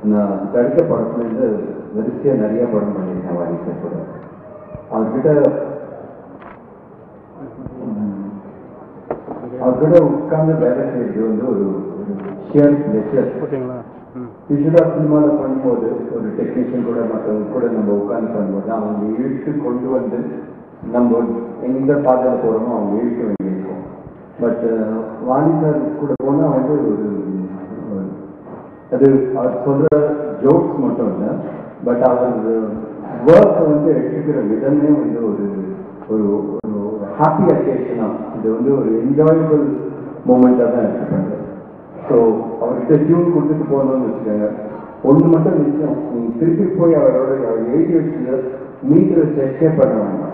நான் தடுத்த படத்துலேருந்து வரிசையாக நிறைய படம் பண்ணியிருக்கேன் வாரிசை கூட அவர்கிட்ட ம், அவர்கிட்ட உட்கார்ந்து வேலை செய்யறது வந்து ஒரு ஷியர் லெக்சர் ஓகேங்களா ம் யூஸ்வலாக சினிமாவில் பண்ணும்போது ஒரு டெக்னீஷியன் கூட மற்றவங்க கூட நம்ம உட்கார்ந்து பண்ணும்போது அவங்க இழுத்து கொண்டு வந்து நம்ம எந்த பாதையில் போகிறோமோ அவங்க இழுக்க வேண்டியிருக்கும் பட் வாணி சார் கூட போனால் வந்து ஒரு ஒரு- அது அவர் சொல்கிற ஜோக்ஸ் மட்டும் இல்லை பட் அவர் ஒர்க்கை வந்து எடுத்துக்கிற விதமே வந்து ஒரு ஒரு ஒரு ஹாப்பி அக்கேஷனாக இது வந்து ஒரு என்ஜாயபிள் மூமெண்ட்டாக தான் எடுத்துக்கிறாங்க ஸோ அவர்கிட்ட டியூன் கொடுத்துட்டு போகணும்னு வச்சுக்கோங்க ஒன்று மட்டும் நிச்சயம் நீங்கள் திருப்பி போய் அவரோட அவர் எழுதி வச்சு மீட்டரை செக்கே பண்ண வேண்டாம்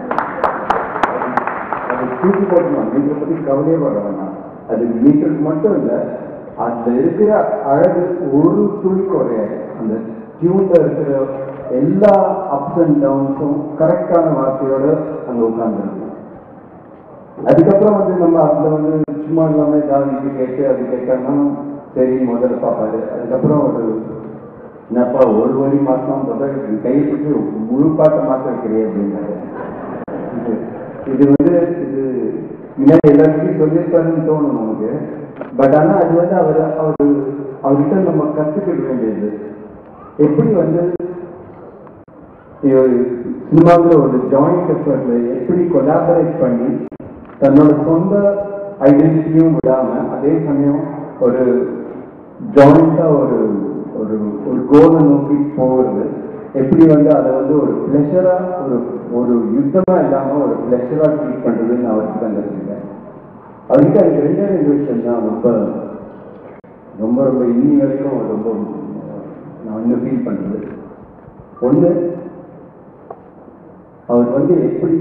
அது தூக்கி போடணும் மீட்டரை பற்றி கவலையே பட வேண்டாம் அது மீட்டருக்கு மட்டும் இல்லை அதில் இருக்கிற அழகு ஒரு துளி குறையாது அந்த டியூன்ல இருக்கிற எல்லா அப்ஸ் அண்ட் டவுன்ஸும் கரெக்டான வார்த்தையோட அங்கே உட்காந்துருக்கும் அதுக்கப்புறம் வந்து நம்ம அதுல வந்து சும்மா இல்லாம ஏதாவது இது கேட்டு அது கேட்டாங்கன்னா சரி முதல்ல பார்ப்பாரு அதுக்கப்புறம் ஒரு என்னப்பா ஒரு வரி மாசம் முதல் கை பிடிச்சி முழு பாட்டை மாற்ற வைக்கிறே அப்படின்னாரு இது- இது வந்து இது முன்னாடி எல்லாருக்கும் சொல்லியிருப்பாருன்னு தோணும் நமக்கு பட் ஆனா அது வந்து அவர் அவர் அவர்கிட்ட நம்ம கத்துக்கிட வேண்டியது எப்படி வந்து சினிமாவில் ஒரு ஜாயிண்ட் எஃபர்ட்ல எப்படி கொலாபரேட் பண்ணி தன்னோட சொந்த ஐடென்டிட்டியும் விடாம அதே சமயம் ஒரு ஜாயிண்டா ஒரு ஒரு ஒரு கோலை நோக்கி போகிறது எப்படி வந்து அதை வந்து ஒரு பிளஷரா ஒரு ஒரு யுத்தமா இல்லாம ஒரு பிளஷரா ட்ரீட் பண்றதுன்னு அவருக்கு தான் கற்றுக்கிட்டேன் அவர்கிட்ட எனக்கு ரெண்டே ரெண்டு விஷயம் தான் ரொம்ப ரொம்ப ரொம்ப இன்னி வரைக்கும் ரொம்ப நான் இன்னும் ஃபீல் பண்றது ஒண்ணு அவர் வந்து எப்படி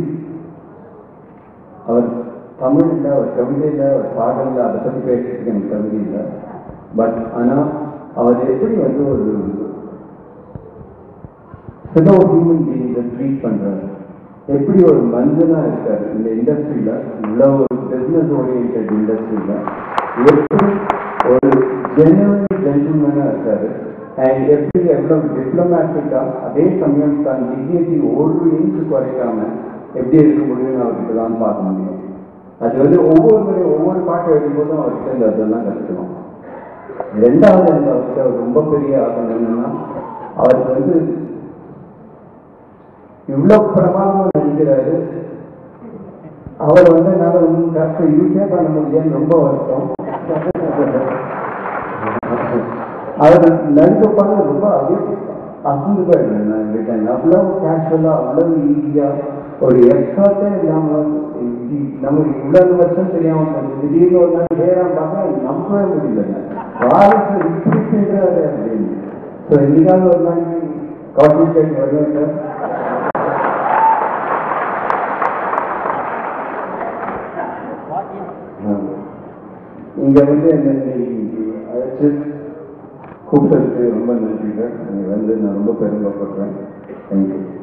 அவர் தமிழ்ல அவர் கவிதையில அவர் பாடல்ல அதை பத்தி பேசுறதுக்கு எனக்கு தகுதி இல்லை பட் ஆனா அவர் எப்படி வந்து ஒரு சில ஹியூமன் பீயிங்க ட்ரீட் பண்றாரு எப்படி ஒரு மனிதனா இருக்காரு இந்த இண்டஸ்ட்ரியில இவ்வளவு ஒரு பிசினஸ் ஓரியன்ட் இண்டஸ்ட்ரியில எப்படி ஒரு ஜெனுவன் ஜென்டில்மேனா இருக்காரு அண்ட் எப்படி எவ்வளவு டிப்ளமேட்டிக்கா அதே சமயம் தன் டிகினிட்டி ஒரு இன்ச் குறைக்காம எப்படி இருக்க முடியும்னு அவர்கிட்ட தான் பார்க்க முடியும் அது வந்து ஒவ்வொரு முறையும் ஒவ்வொரு பாட்டு எழுதும்போதும் அவர்கிட்ட இந்த அதெல்லாம் கற்றுக்கணும் ரெண்டாவது எனக்கு அவர்கிட்ட ரொம்ப பெரிய ஆசை என்னன்னா அவருக்கு வந்து இவ்வளவு பிரமாதமா நடிக்கிறாரு அவர் வந்து என்னால ஒன்றும் கஷ்டம் யூஸே பண்ண முடியலன்னு ரொம்ப வருத்தம் அவர் நடிக்க பார்க்க ரொம்ப அப்படியே அசந்து போயிடுறேன் நான் ரிட்டர்ன் அவ்வளவு கேஷுவலா அவ்வளவு ஈஸியா ஒரு எஃபர்ட்டே இல்லாம இது நமக்கு இவ்வளவு வருஷம் தெரியாம போச்சு. திடீர்னு ஒரு நாள் நேரம் பார்த்தா நம்பவே முடியலங்க வாரிசு இப்படி செய்கிறாரு அப்படின்னு ஸோ என்னைக்காவது ஒரு நாள் காஃபி டைம் வருவேன் சார் இங்க வந்து என்னை அழைச்சு கூப்பிட்டதுக்கு ரொம்ப நன்றி சார் நீங்க வந்து நான் ரொம்ப பெருமைப்படுறேன் தேங்க்யூ